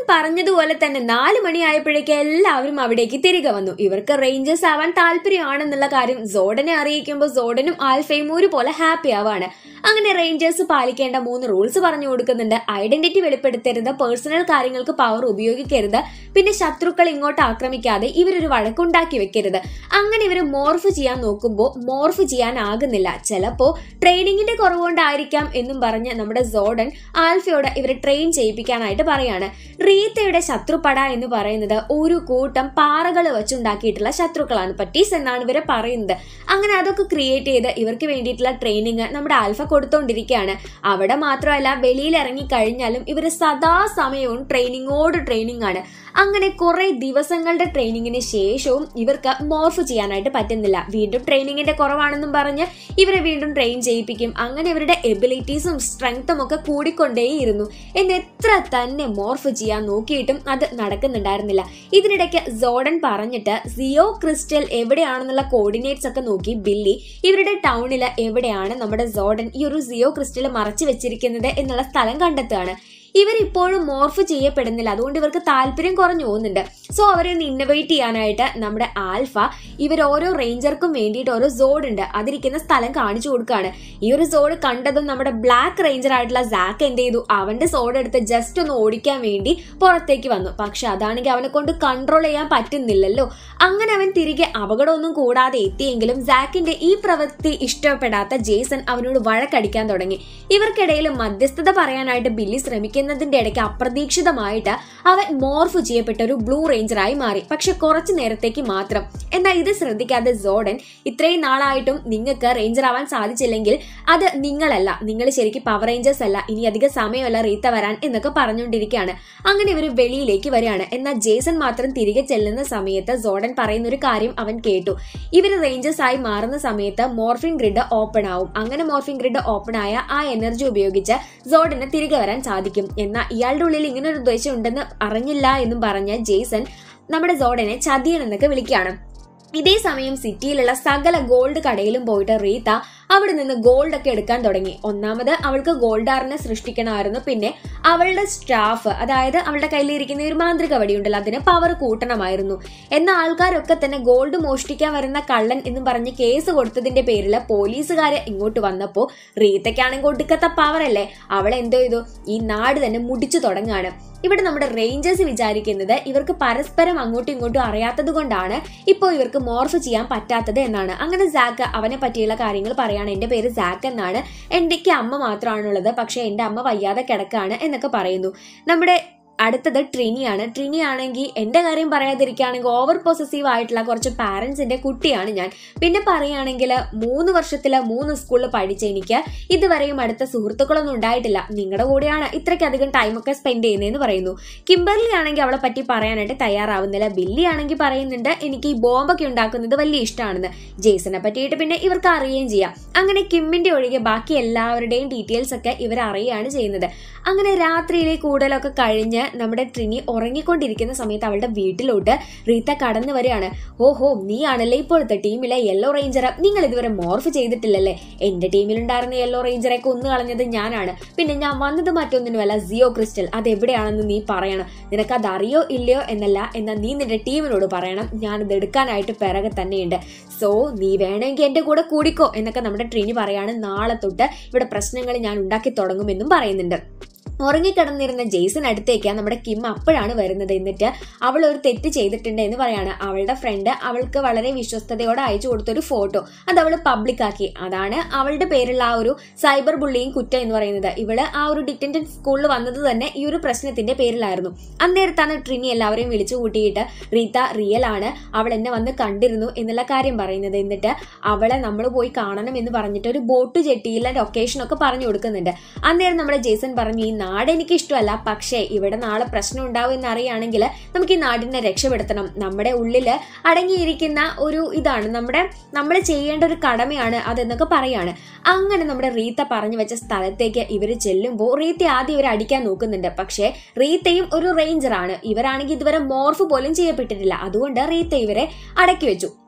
പറഞ്ഞതുപോലെ തന്നെ നാല് മണിയായപ്പോഴേക്ക് എല്ലാവരും അവിടേക്ക് തിരികെ വന്നു ഇവർക്ക് റേഞ്ചേഴ്സ് ആവാൻ താല്പര്യമാണെന്നുള്ള കാര്യം സോഡനെ അറിയിക്കുമ്പോൾ സോഡനും ആൽഫയും ഒരുപോലെ ഹാപ്പി ആവാണ് അങ്ങനെ റേഞ്ചേഴ്സ് പാലിക്കേണ്ട മൂന്ന് റൂൾസ് പറഞ്ഞു കൊടുക്കുന്നുണ്ട് ഐഡന്റിറ്റി വെളിപ്പെടുത്തരുത് പേഴ്സണൽ കാര്യങ്ങൾക്ക് പവർ ഉപയോഗിക്കരുത് പിന്നെ ശത്രുക്കൾ ഇങ്ങോട്ട് ആക്രമിക്കാതെ ഇവരൊരു വഴക്കുണ്ടാക്കി വെക്കരുത് അങ്ങനെ ഇവർ മോർഫ് ചെയ്യാൻ നോക്കുമ്പോൾ മോർഫ് ചെയ്യാനാകുന്നില്ല ചിലപ്പോ ട്രെയിനിങ്ങിന്റെ കുറവുകൊണ്ടായിരിക്കാം എന്നും പറഞ്ഞ് നമ്മുടെ സോഡൻ ആൽഫയോട് ഇവരെ ട്രെയിൻ ചെയ്യിപ്പിക്കാനായിട്ട് പറയാണ് റീത്തയുടെ ശത്രുപട എന്ന് പറയുന്നത് ഒരു കൂട്ടം പാറകൾ വെച്ചുണ്ടാക്കിയിട്ടുള്ള ശത്രുക്കളാണ് പറ്റീസ് എന്നാണ് ഇവരെ പറയുന്നത് അങ്ങനെ അതൊക്കെ ക്രിയേറ്റ് ചെയ്ത് ഇവർക്ക് വേണ്ടിയിട്ടുള്ള ട്രെയിനിങ് നമ്മുടെ ആൽഫ കൊടുത്തോണ്ടിരിക്കുകയാണ് അവിടെ മാത്രമല്ല വെളിയിൽ ഇറങ്ങി കഴിഞ്ഞാലും ഇവർ സദാസമയവും ട്രെയിനിങ്ങോട് ട്രെയിനിങ് ആണ് അങ്ങനെ കുറെ ദിവസങ്ങളുടെ ട്രെയിനിങ്ങിന് ശേഷവും ഇവർക്ക് മോർഫ് ചെയ്യാനായിട്ട് പറ്റുന്നില്ല വീണ്ടും ട്രെയിനിങ്ങിന്റെ കുറവാണെന്നും പറഞ്ഞ് ഇവരെ വീണ്ടും ട്രെയിൻ ചെയ്യിപ്പിക്കും അങ്ങനെ ഇവരുടെ എബിലിറ്റീസും സ്ട്രെങ്ത്തും ഒക്കെ കൂടിക്കൊണ്ടേയിരുന്നു എന്ന് എത്ര തന്നെ മോർഫ് ചെയ്യാൻ നോക്കിയിട്ടും അത് നടക്കുന്നുണ്ടായിരുന്നില്ല ഇതിനിടയ്ക്ക് സോഡൻ പറഞ്ഞിട്ട് സിയോ ക്രിസ്റ്റൽ എവിടെയാണെന്നുള്ള കോർഡിനേറ്റ്സ് ഒക്കെ നോക്കി ബില്ലി ഇവരുടെ ടൗണിൽ എവിടെയാണ് നമ്മുടെ സോഡൻ ഈ ഒരു സിയോ ക്രിസ്റ്റൽ മറച്ചു വെച്ചിരിക്കുന്നത് എന്നുള്ള സ്ഥലം കണ്ടെത്തുകയാണ് ഇവരിപ്പോഴും മോർഫ് ചെയ്യപ്പെടുന്നില്ല അതുകൊണ്ട് ഇവർക്ക് താല്പര്യം കുറഞ്ഞു പോകുന്നുണ്ട് സോ അവരെ ഒന്ന് ഇന്നോവേറ്റ് ചെയ്യാനായിട്ട് നമ്മുടെ ആൽഫ ഇവർ ഓരോ റേഞ്ചർക്കും വേണ്ടിയിട്ട് ഓരോ സോഡ് ഉണ്ട് അതിരിക്കുന്ന സ്ഥലം കാണിച്ചു കൊടുക്കുകയാണ് ഈ ഒരു സോഡ് കണ്ടതും നമ്മുടെ ബ്ലാക്ക് റേഞ്ചർ ആയിട്ടുള്ള സാക്ക് എന്ത് ചെയ്തു അവന്റെ സോഡ് എടുത്ത് ജസ്റ്റ് ഒന്ന് ഓടിക്കാൻ വേണ്ടി പുറത്തേക്ക് വന്നു പക്ഷെ അതാണെങ്കിൽ അവനെ കൊണ്ട് കൺട്രോൾ ചെയ്യാൻ പറ്റുന്നില്ലല്ലോ അങ്ങനെ അവൻ തിരികെ അപകടമൊന്നും കൂടാതെ എത്തിയെങ്കിലും സാക്കിന്റെ ഈ പ്രവൃത്തി ഇഷ്ടപ്പെടാത്ത ജേസൺ അവനോട് വഴക്കടിക്കാൻ തുടങ്ങി ഇവർക്കിടയിൽ മധ്യസ്ഥത പറയാനായിട്ട് ബില്ലി ശ്രമിക്കുന്നതിന്റെ ഇടയ്ക്ക് അപ്രതീക്ഷിതമായിട്ട് അവൻ മോർഫ് ചെയ്യപ്പെട്ട ഒരു ബ്ലൂ റേഞ്ചറായി മാറി പക്ഷെ കുറച്ചു നേരത്തേക്ക് മാത്രം എന്നാൽ ഇത് ശ്രദ്ധിക്കാതെ സോഡൻ ഇത്രയും നാളായിട്ടും നിങ്ങൾക്ക് റേഞ്ചർ ആവാൻ സാധിച്ചില്ലെങ്കിൽ അത് നിങ്ങളല്ല നിങ്ങൾ ശരിക്കും പവർ റേഞ്ചേഴ്സ് അല്ല ഇനി അധിക സമയമല്ല റീത്ത വരാൻ എന്നൊക്കെ പറഞ്ഞുകൊണ്ടിരിക്കുകയാണ് അങ്ങനെ ഇവർ വെളിയിലേക്ക് വരികയാണ് എന്നാൽ ജേസൺ മാത്രം തിരികെ ചെല്ലുന്ന സമയത്ത് സോഡൻ പറയുന്ന ഒരു കാര്യം അവൻ കേട്ടു ഇവർ റേഞ്ചേഴ്സ് ആയി മാറുന്ന സമയത്ത് മോർഫിൻ ഗ്രിഡ് ഓപ്പൺ ആവും അങ്ങനെ മോർഫിൻ ഗ്രിഡ് ഓപ്പൺ ആയ ആ എനർജി ഉപയോഗിച്ച് സോഡന് തിരികെ വരാൻ സാധിക്കും എന്നാൽ ഇയാളുടെ ഉള്ളിൽ ഇങ്ങനെ ഒരു ഉദ്ദേശം ഉണ്ടെന്ന് അറിഞ്ഞില്ല എന്നും പറഞ്ഞ ജേസൺ നമ്മുടെ സോഡനെ ചതിയൻ എന്നൊക്കെ വിളിക്കുകയാണ് ഇതേ സമയം സിറ്റിയിലുള്ള സകല ഗോൾഡ് കടയിലും പോയിട്ട് റീത്ത അവിടെ നിന്ന് ഗോൾഡ് ഒക്കെ എടുക്കാൻ തുടങ്ങി ഒന്നാമത് അവൾക്ക് ഗോൾഡാറിനെ സൃഷ്ടിക്കണമായിരുന്നു പിന്നെ അവളുടെ സ്റ്റാഫ് അതായത് അവളുടെ കയ്യിലിരിക്കുന്ന ഒരു മാന്ത്രിക വടിയുണ്ടല്ലോ അതിന് പവർ കൂട്ടണമായിരുന്നു എന്ന ആൾക്കാരൊക്കെ തന്നെ ഗോൾഡ് മോഷ്ടിക്കാൻ വരുന്ന കള്ളൻ എന്ന് പറഞ്ഞ് കേസ് കൊടുത്തതിന്റെ പേരിൽ പോലീസുകാര് ഇങ്ങോട്ട് വന്നപ്പോ റീത്തയ്ക്കാണെങ്കിൽ ഒടുക്കത്തെ പവർ അല്ലേ അവൾ എന്തോ ചെയ്തു ഈ നാട് തന്നെ മുടിച്ചു തുടങ്ങാണ് ഇവിടെ നമ്മുടെ റേഞ്ചേഴ്സ് വിചാരിക്കുന്നത് ഇവർക്ക് പരസ്പരം അങ്ങോട്ടും ഇങ്ങോട്ടും അറിയാത്തത് കൊണ്ടാണ് ഇപ്പോൾ ഇവർക്ക് മോർഫ് ചെയ്യാൻ പറ്റാത്തത് എന്നാണ് അങ്ങനെ സാക്ക് അവനെ പറ്റിയുള്ള കാര്യങ്ങൾ പറയാണ് എന്റെ പേര് സാക്ക് എന്നാണ് എന്റെക്ക് അമ്മ മാത്രമാണുള്ളത് പക്ഷെ എന്റെ അമ്മ വയ്യാതെ കിടക്കാണ് എന്നൊക്കെ പറയുന്നു നമ്മുടെ അടുത്തത് ട്രിനിയാണ് ട്രിനി ആണെങ്കിൽ എന്റെ കാര്യം പറയാതിരിക്കുകയാണെങ്കിൽ ഓവർ പൊസസീവ് ആയിട്ടുള്ള കുറച്ച് പാരന്റ്സിന്റെ കുട്ടിയാണ് ഞാൻ പിന്നെ പറയുകയാണെങ്കിൽ മൂന്ന് വർഷത്തില് മൂന്ന് സ്കൂളിൽ പഠിച്ച എനിക്ക് ഇതുവരെയും അടുത്ത സുഹൃത്തുക്കളൊന്നും ഉണ്ടായിട്ടില്ല നിങ്ങളുടെ കൂടെയാണ് ഇത്രയ്ക്കധികം ടൈമൊക്കെ സ്പെൻഡ് ചെയ്യുന്നതെന്ന് പറയുന്നു കിംബർലി ആണെങ്കിൽ അവളെ പറ്റി പറയാനായിട്ട് തയ്യാറാവുന്നില്ല ബില്ലി ആണെങ്കിൽ പറയുന്നുണ്ട് എനിക്ക് ഈ ബോംബൊക്കെ ഉണ്ടാക്കുന്നത് വലിയ ഇഷ്ടമാണെന്ന് ജേസനെ പറ്റിയിട്ട് പിന്നെ ഇവർക്ക് അറിയുകയും ചെയ്യാം അങ്ങനെ കിമ്മിന്റെ ഒഴികെ ബാക്കി എല്ലാവരുടെയും ഡീറ്റെയിൽസ് ഒക്കെ ഇവർ അറിയുകയാണ് ചെയ്യുന്നത് അങ്ങനെ രാത്രിയിലെ കൂടുതലൊക്കെ കഴിഞ്ഞ് നമ്മുടെ ട്രിനി ഉറങ്ങിക്കൊണ്ടിരിക്കുന്ന സമയത്ത് അവളുടെ വീട്ടിലോട്ട് റീത്ത കടന്നു വരികയാണ് ഓഹോ നീ ആണല്ലേ ഇപ്പോഴത്തെ ടീമിലെ യെല്ലോ റേഞ്ചർ നിങ്ങൾ ഇതുവരെ മോർഫ് ചെയ്തിട്ടില്ലല്ലേ എന്റെ ടീമിലുണ്ടായിരുന്ന യെല്ലോ റേഞ്ചറെ കൊന്നു കളഞ്ഞത് ഞാനാണ് പിന്നെ ഞാൻ വന്നത് മറ്റൊന്നിനുമല്ല സിയോ ക്രിസ്റ്റൽ അത് എവിടെയാണെന്ന് നീ പറയണം നിനക്ക് അത് അറിയോ ഇല്ലയോ എന്നല്ല എന്നാൽ നീ നിന്റെ ടീമിനോട് പറയണം ഞാനത് എടുക്കാനായിട്ട് പിറകെ തന്നെയുണ്ട് സോ നീ വേണമെങ്കിൽ എന്റെ കൂടെ കൂടിക്കോ എന്നൊക്കെ നമ്മുടെ ട്രിനി പറയാണ് നാളെ തൊട്ട് ഇവിടെ പ്രശ്നങ്ങൾ ഞാൻ ഉണ്ടാക്കി തുടങ്ങുമെന്നും പറയുന്നുണ്ട് ഉറങ്ങിക്കിടന്നിരുന്ന ജെയ്സൺ അടുത്തേക്ക് നമ്മുടെ കിം അപ്പോഴാണ് വരുന്നത് എന്നിട്ട് അവൾ ഒരു തെറ്റ് ചെയ്തിട്ടുണ്ട് എന്ന് പറയാണ് അവളുടെ ഫ്രണ്ട് അവൾക്ക് വളരെ വിശ്വസ്തയോടെ അയച്ചു കൊടുത്തൊരു ഫോട്ടോ അത് അവൾ പബ്ലിക് ആക്കി അതാണ് അവളുടെ പേരുള്ള ആ ഒരു സൈബർ ബുള്ളിയും കുറ്റം എന്ന് പറയുന്നത് ഇവള് ആ ഒരു ഡിറ്റൻറ്റഡ് സ്കൂളിൽ വന്നത് തന്നെ ഈ ഒരു പ്രശ്നത്തിന്റെ പേരിലായിരുന്നു അന്നേരത്താണ് ട്രിനി എല്ലാവരെയും വിളിച്ചു കൂട്ടിയിട്ട് റീത്ത റിയൽ ആണ് അവൾ എന്നെ വന്ന് കണ്ടിരുന്നു എന്നുള്ള കാര്യം പറയുന്നത് എന്നിട്ട് അവളെ നമ്മൾ പോയി കാണണം എന്ന് പറഞ്ഞിട്ട് ഒരു ബോട്ട് ജെട്ടിയിലെ ലൊക്കേഷൻ ഒക്കെ പറഞ്ഞു കൊടുക്കുന്നുണ്ട് അന്നേരം നമ്മുടെ ജേസൺ പറഞ്ഞു ഈ നാട് എനിക്ക് ഇഷ്ടമല്ല പക്ഷേ ഇവിടെ നാളെ പ്രശ്നം ഉണ്ടാവും എന്ന് അറിയുകയാണെങ്കിൽ നമുക്ക് ഈ നാടിനെ രക്ഷപ്പെടുത്തണം നമ്മുടെ ഉള്ളിൽ അടങ്ങിയിരിക്കുന്ന ഒരു ഇതാണ് നമ്മുടെ നമ്മൾ ചെയ്യേണ്ട ഒരു കടമയാണ് അതെന്നൊക്കെ പറയാണ് അങ്ങനെ നമ്മുടെ റീത്ത പറഞ്ഞു വെച്ച സ്ഥലത്തേക്ക് ഇവർ ചെല്ലുമ്പോൾ റീത്ത ആദ്യം ഇവരെ അടിക്കാൻ നോക്കുന്നുണ്ട് പക്ഷേ റീത്തയും ഒരു റേഞ്ചറാണ് ഇവരാണെങ്കിൽ ഇതുവരെ മോർഫ് പോലും ചെയ്യപ്പെട്ടിട്ടില്ല അതുകൊണ്ട് റീത്ത ഇവരെ അടക്കി വെച്ചു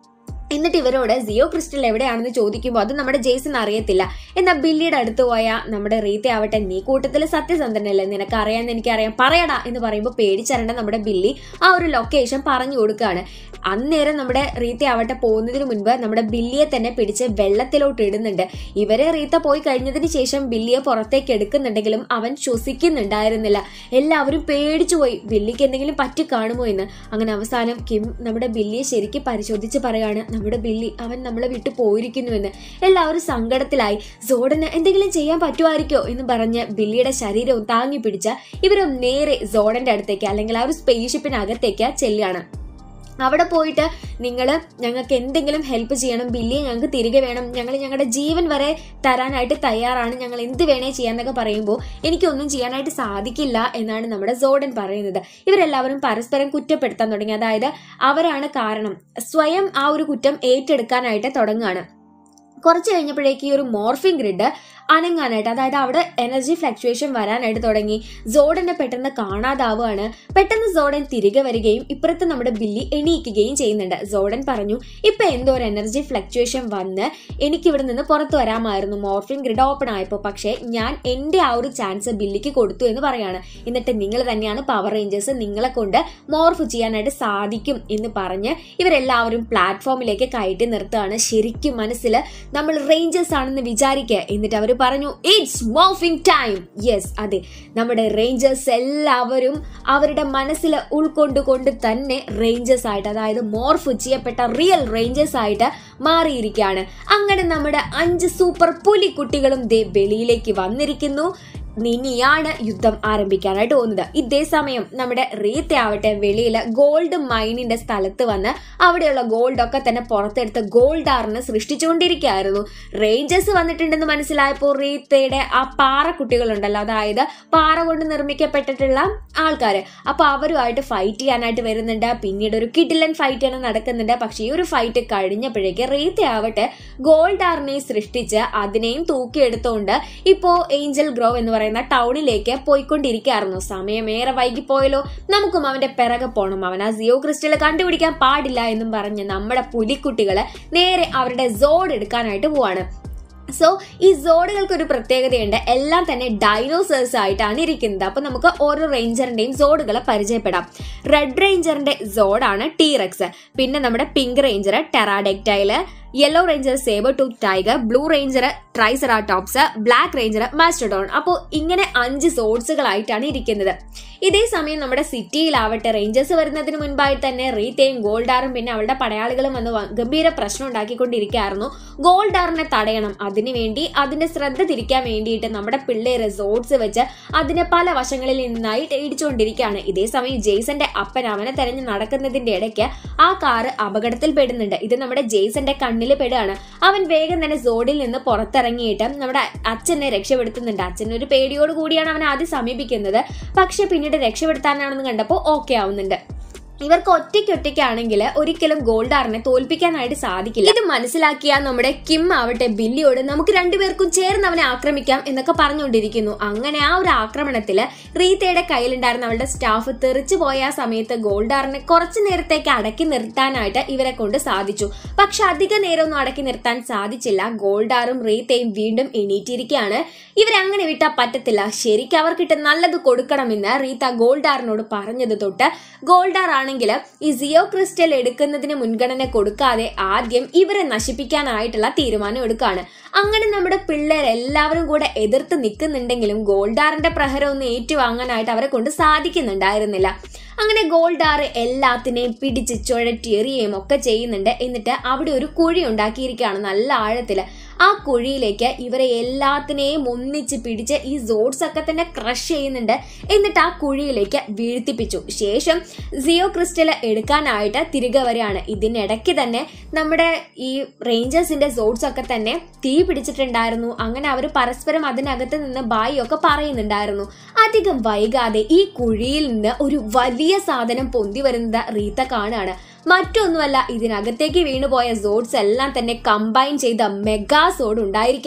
എന്നിട്ട് ഇവരോട് സിയോ ക്രിസ്റ്റൽ എവിടെയാണെന്ന് ചോദിക്കുമ്പോൾ അത് നമ്മുടെ ജെയ്സൺ അറിയത്തില്ല എന്നാൽ ബില്ലിയുടെ അടുത്ത് പോയ നമ്മുടെ റീത്ത ആവട്ടെ നീ കൂട്ടത്തിൽ സത്യസന്ധനല്ലേ നിനക്ക് അറിയാമെന്ന് എനിക്കറിയാം പറയടാ എന്ന് പറയുമ്പോൾ പേടിച്ചരണ്ട നമ്മുടെ ബില്ലി ആ ഒരു ലൊക്കേഷൻ പറഞ്ഞു കൊടുക്കുകയാണ് അന്നേരം നമ്മുടെ റീത്ത ആവട്ടെ പോകുന്നതിന് മുൻപ് നമ്മുടെ ബില്ലിയെ തന്നെ പിടിച്ച് വെള്ളത്തിലോട്ട് ഇടുന്നുണ്ട് ഇവരെ റീത്ത പോയി കഴിഞ്ഞതിന് ശേഷം ബില്ലിയെ പുറത്തേക്ക് എടുക്കുന്നുണ്ടെങ്കിലും അവൻ ശ്വസിക്കുന്നുണ്ടായിരുന്നില്ല എല്ലാവരും പേടിച്ചു പോയി ബില്ലിക്ക് എന്തെങ്കിലും പറ്റി കാണുമോ എന്ന് അങ്ങനെ അവസാനം കിം നമ്മുടെ ബില്ലിയെ ശരിക്കും പരിശോധിച്ച് പറയാണ് നമ്മുടെ ബില്ലി അവൻ നമ്മളെ വിട്ടു പോയിരിക്കുന്നുവെന്ന് എല്ലാവരും സങ്കടത്തിലായി സോഡന് എന്തെങ്കിലും ചെയ്യാൻ പറ്റുമായിരിക്കോ എന്ന് പറഞ്ഞ് ബില്ലിയുടെ ശരീരവും താങ്ങി പിടിച്ച ഇവരും നേരെ സോഡന്റെ അടുത്തേക്ക് അല്ലെങ്കിൽ ആ ഒരു സ്പേസ് ഷിപ്പിനകത്തേക്ക് ചെല്ലുകയാണ് അവിടെ പോയിട്ട് നിങ്ങൾ ഞങ്ങൾക്ക് എന്തെങ്കിലും ഹെൽപ്പ് ചെയ്യണം ബില്ലിയെ ഞങ്ങൾക്ക് തിരികെ വേണം ഞങ്ങൾ ഞങ്ങളുടെ ജീവൻ വരെ തരാനായിട്ട് തയ്യാറാണ് ഞങ്ങൾ എന്ത് വേണേ ചെയ്യാന്നൊക്കെ പറയുമ്പോൾ എനിക്കൊന്നും ചെയ്യാനായിട്ട് സാധിക്കില്ല എന്നാണ് നമ്മുടെ സോഡൻ പറയുന്നത് ഇവരെല്ലാവരും പരസ്പരം കുറ്റപ്പെടുത്താൻ തുടങ്ങി അതായത് അവരാണ് കാരണം സ്വയം ആ ഒരു കുറ്റം ഏറ്റെടുക്കാനായിട്ട് തുടങ്ങുകയാണ് കുറച്ച് കഴിഞ്ഞപ്പോഴേക്ക് ഈ ഒരു മോർഫിൻ ഗ്രിഡ് അനങ്ങാനായിട്ട് അതായത് അവിടെ എനർജി ഫ്ലക്ച്വേഷൻ വരാനായിട്ട് തുടങ്ങി സോഡനെ പെട്ടെന്ന് കാണാതാവുകയാണ് പെട്ടെന്ന് സോഡൻ തിരികെ വരികയും ഇപ്പുറത്ത് നമ്മുടെ ബില്ലി എണീക്കുകയും ചെയ്യുന്നുണ്ട് സോഡൻ പറഞ്ഞു ഇപ്പൊ എന്തോ ഒരു എനർജി ഫ്ലക്ച്വേഷൻ വന്ന് എനിക്ക് ഇവിടെ നിന്ന് പുറത്തു വരാമായിരുന്നു മോർഫിൻ ഗ്രിഡ് ഓപ്പൺ ആയപ്പോൾ പക്ഷേ ഞാൻ എന്റെ ആ ഒരു ചാൻസ് ബില്ലിക്ക് കൊടുത്തു എന്ന് പറയാണ് എന്നിട്ട് നിങ്ങൾ തന്നെയാണ് പവർ റേഞ്ചേഴ്സ് നിങ്ങളെ കൊണ്ട് മോർഫ് ചെയ്യാനായിട്ട് സാധിക്കും എന്ന് പറഞ്ഞ് ഇവരെല്ലാവരും പ്ലാറ്റ്ഫോമിലേക്ക് കയറ്റി നിർത്തുകയാണ് ശരിക്കും മനസ്സിൽ നമ്മൾ റേഞ്ചേഴ്സ് ആണെന്ന് വിചാരിക്കുക എന്നിട്ട് അവർ പറഞ്ഞു ഇറ്റ്സ് മോർഫിംഗ് ടൈം യെസ് അതെ നമ്മുടെ റേഞ്ചേഴ്സ് എല്ലാവരും അവരുടെ മനസ്സിൽ ഉൾക്കൊണ്ടുകൊണ്ട് തന്നെ റേഞ്ചേഴ്സ് ആയിട്ട് അതായത് മോർഫ് ചെയ്യപ്പെട്ട റിയൽ റേഞ്ചേഴ്സ് ആയിട്ട് മാറിയിരിക്കുകയാണ് അങ്ങനെ നമ്മുടെ അഞ്ച് സൂപ്പർ പുലിക്കുട്ടികളും ദേ വെളിയിലേക്ക് വന്നിരിക്കുന്നു ഇനിയാണ് യുദ്ധം ആരംഭിക്കാനായിട്ട് പോകുന്നത് ഇതേ സമയം നമ്മുടെ റീത്ത ആവട്ടെ വെളിയില് ഗോൾഡ് മൈനിന്റെ സ്ഥലത്ത് വന്ന് അവിടെയുള്ള ഗോൾഡ് ഒക്കെ തന്നെ പുറത്തെടുത്ത് ഗോൾഡ് ആറിന് സൃഷ്ടിച്ചുകൊണ്ടിരിക്കുകയായിരുന്നു റേഞ്ചേഴ്സ് വന്നിട്ടുണ്ടെന്ന് മനസ്സിലായപ്പോൾ റീത്തയുടെ ആ പാറ കുട്ടികളുണ്ടല്ലോ അതായത് പാറ കൊണ്ട് നിർമ്മിക്കപ്പെട്ടിട്ടുള്ള ആൾക്കാര് അപ്പൊ അവരുമായിട്ട് ഫൈറ്റ് ചെയ്യാനായിട്ട് വരുന്നുണ്ട് പിന്നീട് ഒരു കിഡിലൻ ഫൈറ്റ് ആണ് നടക്കുന്നുണ്ട് പക്ഷെ ഈ ഒരു ഫൈറ്റ് കഴിഞ്ഞപ്പോഴേക്ക് റീത്ത ആവട്ടെ ഗോൾഡ് ആറിനെ സൃഷ്ടിച്ച് അതിനെയും തൂക്കിയെടുത്തുകൊണ്ട് ഇപ്പോ ഏഞ്ചൽ ഗ്രോവ് എന്ന് പറയുന്ന ടൗണിലേക്ക് പോയിക്കൊണ്ടിരിക്കുകയായിരുന്നു സമയമേറെ വൈകിപ്പോയല്ലോ നമുക്കും അവന്റെ പിറകെ പോകണം അവൻ ആ സിയോ ക്രിസ്റ്റൽ കണ്ടുപിടിക്കാൻ പാടില്ല എന്നും പറഞ്ഞ് നമ്മുടെ പുലിക്കുട്ടികള് നേരെ അവരുടെ സോഡ് എടുക്കാനായിട്ട് പോവാണ് സോ ഈ സോഡുകൾക്ക് ഒരു പ്രത്യേകതയുണ്ട് എല്ലാം തന്നെ ഡൈനോസേഴ്സ് ആയിട്ടാണ് ഇരിക്കുന്നത് അപ്പൊ നമുക്ക് ഓരോ റേഞ്ചറിന്റെയും സോഡുകളെ പരിചയപ്പെടാം റെഡ് റേഞ്ചറിന്റെ സോഡാണ് ടീറക്സ് പിന്നെ നമ്മുടെ pink ranger pterodactyl yellow ranger sabre tooth tiger blue ranger triceratops black ranger mastodon അപ്പോൾ ഇങ്ങനെ അഞ്ച് സോഡ്സുകളായിട്ടാണ് ഇരിക്കുന്നത് ഇതേ സമയം നമ്മുടെ സിറ്റിയിലാവട്ടെ റേഞ്ചേഴ്സ് വരുന്നതിന് മുൻപായി തന്നെ റീത്തയും ഗോൾഡാറും പിന്നെ അവളുടെ പടയാളികളും വന്ന് വ- ഗംഭീര പ്രശ്നം ഉണ്ടാക്കിക്കൊണ്ടിരിക്കുകയായിരുന്നു ഗോൾഡാറിനെ തടയണം അതിനുവേണ്ടി അതിന്റെ ശ്രദ്ധ തിരിക്കാൻ വേണ്ടിയിട്ട് നമ്മുടെ പിള്ളേര് സോഡ്സ് വെച്ച് അതിനെ പല വശങ്ങളിൽ നിന്നായി ഇടിച്ചുകൊണ്ടിരിക്കുകയാണ് ഇതേ സമയം ജെയ്സന്റെ അപ്പൻ അവനെ തെരഞ്ഞു നടക്കുന്നതിന്റെ ഇടയ്ക്ക് ആ കാറ് അപകടത്തിൽ പെടുന്നുണ്ട് ഇത് നമ്മുടെ ജെയ്സന്റെ കണ്ണിൽ പെടുകയാണ് അവൻ വേഗം തന്നെ സോഡിൽ നിന്ന് പുറത്തിറങ്ങിയിട്ട് നമ്മുടെ അച്ഛനെ രക്ഷപ്പെടുത്തുന്നുണ്ട് അച്ഛൻ ഒരു പേടിയോട് കൂടിയാണ് അവൻ ആദ്യം സമീപിക്കുന്നത് പക്ഷെ പിന്നീട് രക്ഷപ്പെടുത്താനാണെന്ന് കണ്ടപ്പോൾ ഓക്കെ ആവുന്നുണ്ട് ഇവർക്ക് ഒറ്റയ്ക്ക് ഒറ്റയ്ക്കാണെങ്കിൽ ഒരിക്കലും ഗോൾഡാറിനെ തോൽപ്പിക്കാനായിട്ട് സാധിക്കില്ല ഇത് മനസ്സിലാക്കിയ നമ്മുടെ കിം ആവട്ടെ ബില്ലിയോട് നമുക്ക് രണ്ടുപേർക്കും ചേർന്ന് അവനെ ആക്രമിക്കാം എന്നൊക്കെ പറഞ്ഞുകൊണ്ടിരിക്കുന്നു അങ്ങനെ ആ ഒരു ആക്രമണത്തിൽ റീത്തയുടെ കയ്യിലുണ്ടായിരുന്ന അവളുടെ സ്റ്റാഫ് തെറിച്ചു പോയ ആ സമയത്ത് ഗോൾഡാറിനെ കുറച്ചു നേരത്തേക്ക് അടക്കി നിർത്താനായിട്ട് ഇവരെ കൊണ്ട് സാധിച്ചു പക്ഷെ അധിക നേരമൊന്നും അടക്കി നിർത്താൻ സാധിച്ചില്ല ഗോൾഡാറും റീത്തയും വീണ്ടും എണീറ്റിരിക്കുകയാണ് ഇവരങ്ങനെ വിട്ടാൽ പറ്റത്തില്ല ശരിക്കും അവർക്കിട്ട് നല്ലത് കൊടുക്കണമെന്ന് റീത്ത ഗോൾഡാറിനോട് പറഞ്ഞത് തൊട്ട് ഗോൾഡാർ ആണെങ്കിൽ ഈ സിയോ ക്രിസ്റ്റൽ എടുക്കുന്നതിന് മുൻഗണന കൊടുക്കാതെ ആദ്യം ഇവരെ നശിപ്പിക്കാനായിട്ടുള്ള തീരുമാനം എടുക്കുകയാണ് അങ്ങനെ നമ്മുടെ പിള്ളേർ എല്ലാവരും കൂടെ എതിർത്ത് നിൽക്കുന്നുണ്ടെങ്കിലും ഗോൾഡാറിന്റെ പ്രഹരം ഒന്ന് ഏറ്റുവാങ്ങാനായിട്ട് അവരെ കൊണ്ട് സാധിക്കുന്നുണ്ടായിരുന്നില്ല അങ്ങനെ ഗോൾഡാർ എല്ലാത്തിനെയും പിടിച്ച് ചുഴറ്റി എറിയുകയും ഒക്കെ ചെയ്യുന്നുണ്ട് എന്നിട്ട് അവിടെ ഒരു കുഴി ഉണ്ടാക്കിയിരിക്കുകയാണ് നല്ല ആഴത്തില് ആ കുഴിയിലേക്ക് ഇവരെ എല്ലാത്തിനെയും ഒന്നിച്ച് പിടിച്ച് ഈ സോഡ്സ് ഒക്കെ തന്നെ ക്രഷ് ചെയ്യുന്നുണ്ട് എന്നിട്ട് ആ കുഴിയിലേക്ക് വീഴ്ത്തിപ്പിച്ചു ശേഷം സിയോ ക്രിസ്റ്റൽ എടുക്കാനായിട്ട് തിരികെ വരികയാണ് ഇതിനിടയ്ക്ക് തന്നെ നമ്മുടെ ഈ റേഞ്ചേഴ്സിന്റെ സോഡ്സ് ഒക്കെ തന്നെ തീ പിടിച്ചിട്ടുണ്ടായിരുന്നു അങ്ങനെ അവർ പരസ്പരം അതിനകത്ത് നിന്ന് ബായി ഒക്കെ പറയുന്നുണ്ടായിരുന്നു അധികം വൈകാതെ ഈ കുഴിയിൽ നിന്ന് ഒരു വലിയ സാധനം പൊന്തി വരുന്നത് റീത്ത കാണുകയാണ് മറ്റൊന്നുമല്ല ഇതിനകത്തേക്ക് വീണുപോയ സോഡ്സ് എല്ലാം തന്നെ കമ്പൈൻ ചെയ്ത മെഗാ സോഡ് ഉണ്ടായിരിക്കുകയാണ്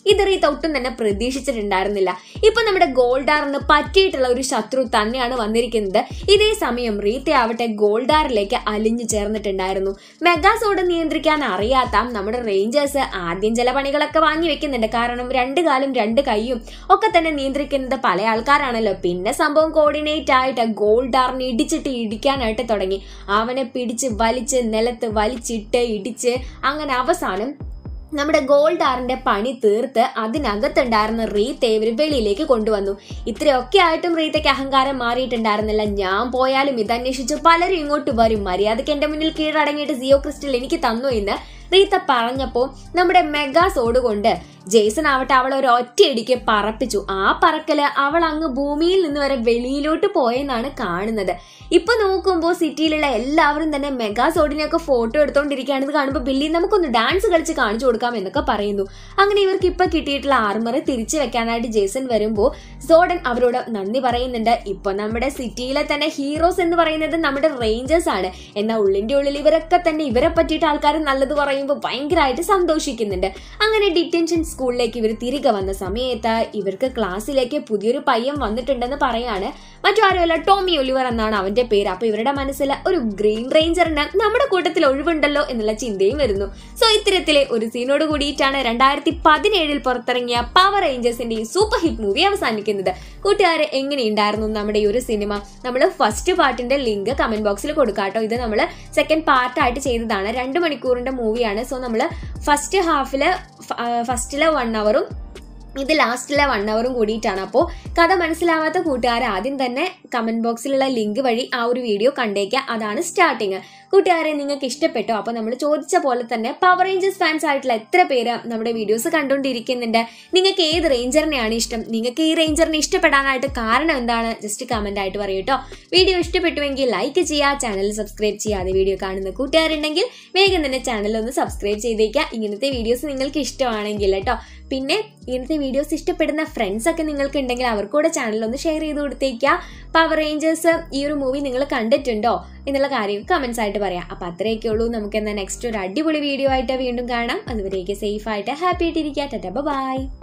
ഇത് റീത്ത ഒട്ടും തന്നെ പ്രതീക്ഷിച്ചിട്ടുണ്ടായിരുന്നില്ല ഇപ്പൊ നമ്മുടെ ഗോൾഡാറിന് പറ്റിയിട്ടുള്ള ഒരു ശത്രു തന്നെയാണ് വന്നിരിക്കുന്നത് ഇതേ സമയം റീത്ത ആവട്ടെ ഗോൾഡാറിലേക്ക് അലിഞ്ഞു ചേർന്നിട്ടുണ്ടായിരുന്നു മെഗാസോഡ് നിയന്ത്രിക്കാൻ അറിയാത്ത നമ്മുടെ റേഞ്ചേഴ്സ് ആദ്യം ചില പണികളൊക്കെ വാങ്ങി വെക്കുന്നുണ്ട് കാരണം രണ്ട് കാലും രണ്ട് കൈയും ഒക്കെ തന്നെ നിയന്ത്രിക്കുന്നത് പല ആൾക്കാരാണല്ലോ പിന്നെ സംഭവം കോർഡിനേറ്റ് ആയിട്ട് ഗോൾഡാറിനെ ഇടിച്ചിട്ട് ഇടിക്കാനായിട്ട് തുടങ്ങി അവനെ പിടിച്ച് വലിച്ച് നിലത്ത് വലിച്ചിട്ട് ഇടിച്ച് അങ്ങനെ അവസാനം നമ്മുടെ ഗോൾഡാറിന്റെ പണി തീർത്ത് അതിനകത്തുണ്ടായിരുന്ന റീത്തെ ഇവർ വെളിയിലേക്ക് കൊണ്ടുവന്നു ഇത്രയൊക്കെ ആയിട്ടും റീത്തയ്ക്ക് അഹങ്കാരം മാറിയിട്ടുണ്ടായിരുന്നില്ല ഞാൻ പോയാലും ഇതന്വേഷിച്ച് പലരും ഇങ്ങോട്ട് വരും മര്യാദയ്ക്ക് എന്റെ മുന്നിൽ കീഴടങ്ങിയിട്ട് ജിയോ ക്രിസ്റ്റൽ എനിക്ക് തന്നു എന്ന് റീത്ത പറഞ്ഞപ്പോ നമ്മുടെ മെഗാസോഡ് കൊണ്ട് ജെയ്സൺ ആവട്ടെ അവളെ ഒരു ഒറ്റയടിക്ക് പറപ്പിച്ചു ആ പറക്കല് അവൾ അങ്ങ് ഭൂമിയിൽ നിന്ന് വരെ വെളിയിലോട്ട് പോയെന്നാണ് കാണുന്നത് ഇപ്പൊ നോക്കുമ്പോൾ സിറ്റിയിലുള്ള എല്ലാവരും തന്നെ മെഗാസോഡിനെയൊക്കെ ഫോട്ടോ എടുത്തോണ്ടിരിക്കുകയാണെന്ന് കാണുമ്പോൾ ബില്ലി നമുക്കൊന്ന് ഡാൻസ് കളിച്ച് കാണിച്ചു കൊടുക്കാം എന്നൊക്കെ പറയുന്നു അങ്ങനെ ഇവർക്ക് ഇപ്പൊ കിട്ടിയിട്ടുള്ള ആർമർ തിരിച്ചു വെക്കാനായിട്ട് ജേസൺ വരുമ്പോൾ സോഡൻ അവരോട് നന്ദി പറയുന്നുണ്ട് ഇപ്പൊ നമ്മുടെ സിറ്റിയിലെ തന്നെ ഹീറോസ് എന്ന് പറയുന്നത് നമ്മുടെ റേഞ്ചേഴ്സ് ആണ് എന്നാൽ ഉള്ളിന്റെ ഉള്ളിൽ ഇവരൊക്കെ തന്നെ ഇവരെ പറ്റിയിട്ട് ആൾക്കാർ നല്ലത് പറയുമ്പോൾ ഭയങ്കരമായിട്ട് സന്തോഷിക്കുന്നുണ്ട് അങ്ങനെ ഡിറ്റൻഷൻ സ്കൂളിലേക്ക് ഇവർ തിരികെ വന്ന സമയത്ത് ഇവർക്ക് ക്ലാസ്സിലേക്ക് പുതിയൊരു പയ്യൻ വന്നിട്ടുണ്ടെന്ന് പറയാണ് മറ്റു ആരുമല്ല ടോമി ഒലിവർ എന്നാണ് അവന്റെ പേര് അപ്പൊ ഇവരുടെ മനസ്സിൽ ഒരു ഗ്രീൻ റേഞ്ചറിന് നമ്മുടെ കൂട്ടത്തിൽ ഒഴിവുണ്ടല്ലോ എന്നുള്ള ചിന്തയും വരുന്നു സോ ഇത്തരത്തിലെ ഒരു സീനോട് കൂടിയിട്ടാണ് രണ്ടായിരത്തി പതിനേഴിൽ പുറത്തിറങ്ങിയ പവർ റേഞ്ചേഴ്സിന്റെ ഈ സൂപ്പർ ഹിറ്റ് മൂവി അവസാനിക്കുന്നത് കൂട്ടുകാരെ എങ്ങനെയുണ്ടായിരുന്നു നമ്മുടെ ഈ ഒരു സിനിമ നമ്മൾ ഫസ്റ്റ് പാർട്ടിന്റെ ലിങ്ക് കമന്റ് ബോക്സിൽ കൊടുക്കാട്ടോ ഇത് നമ്മൾ സെക്കൻഡ് പാർട്ടായിട്ട് ചെയ്തതാണ് രണ്ട് മണിക്കൂറിന്റെ മൂവിയാണ് സോ നമ്മൾ ഫസ്റ്റ് ഹാഫില് ഫസ്റ്റിലെ വൺ അവറും ഇത് ലാസ്റ്റിലെ വൺ അവറും കൂടിയിട്ടാണ് അപ്പോൾ കഥ മനസ്സിലാവാത്ത കൂട്ടുകാർ ആദ്യം തന്നെ കമന്റ് ബോക്സിലുള്ള ലിങ്ക് വഴി ആ ഒരു വീഡിയോ കണ്ടേക്കുക അതാണ് സ്റ്റാർട്ടിങ് കൂട്ടുകാരെ നിങ്ങൾക്ക് ഇഷ്ടപ്പെട്ടോ അപ്പോൾ നമ്മൾ ചോദിച്ച പോലെ തന്നെ പവർ റേഞ്ചേഴ്സ് ഫാൻസ് ആയിട്ടുള്ള എത്ര പേര് നമ്മുടെ വീഡിയോസ് കണ്ടുകൊണ്ടിരിക്കുന്നുണ്ട് നിങ്ങൾക്ക് ഏത് റേഞ്ചറിനെയാണ് ഇഷ്ടം നിങ്ങൾക്ക് ഈ റേഞ്ചറിനെ ഇഷ്ടപ്പെടാനായിട്ട് കാരണം എന്താണ് ജസ്റ്റ് കമന്റ് ആയിട്ട് പറയൂ കേട്ടോ വീഡിയോ ഇഷ്ടപ്പെട്ടുവെങ്കിൽ ലൈക്ക് ചെയ്യുക ചാനൽ സബ്സ്ക്രൈബ് ചെയ്യാതെ വീഡിയോ കാണുന്ന കൂട്ടുകാരുണ്ടെങ്കിൽ വേഗം തന്നെ ചാനൽ ഒന്ന് സബ്സ്ക്രൈബ് ചെയ്തേക്കുക ഇങ്ങനത്തെ വീഡിയോസ് നിങ്ങൾക്ക് ഇഷ്ടമാണെങ്കിൽ കേട്ടോ പിന്നെ ഇങ്ങനത്തെ വീഡിയോസ് ഇഷ്ടപ്പെടുന്ന ഫ്രണ്ട്സ് ഒക്കെ നിങ്ങൾക്ക് ഉണ്ടെങ്കിൽ അവർക്കൂടെ ചാനൽ ഒന്ന് ഷെയർ ചെയ്ത് കൊടുത്തേക്കുക പവർ റേഞ്ചേഴ്സ് ഈ ഒരു മൂവി നിങ്ങൾ കണ്ടിട്ടുണ്ടോ എന്നുള്ള കാര്യം കമന്റ്സ് ആയിട്ട് പറയാം അപ്പൊ അത്രയൊക്കെ ഉള്ളൂ നമുക്ക് എന്നാൽ നെക്സ്റ്റ് ഒരു അടിപൊളി വീഡിയോ ആയിട്ട് വീണ്ടും കാണാം അതുവരേക്ക് സേഫ് ആയിട്ട് ഹാപ്പി ആയിട്ടിരിക്കുക ബൈ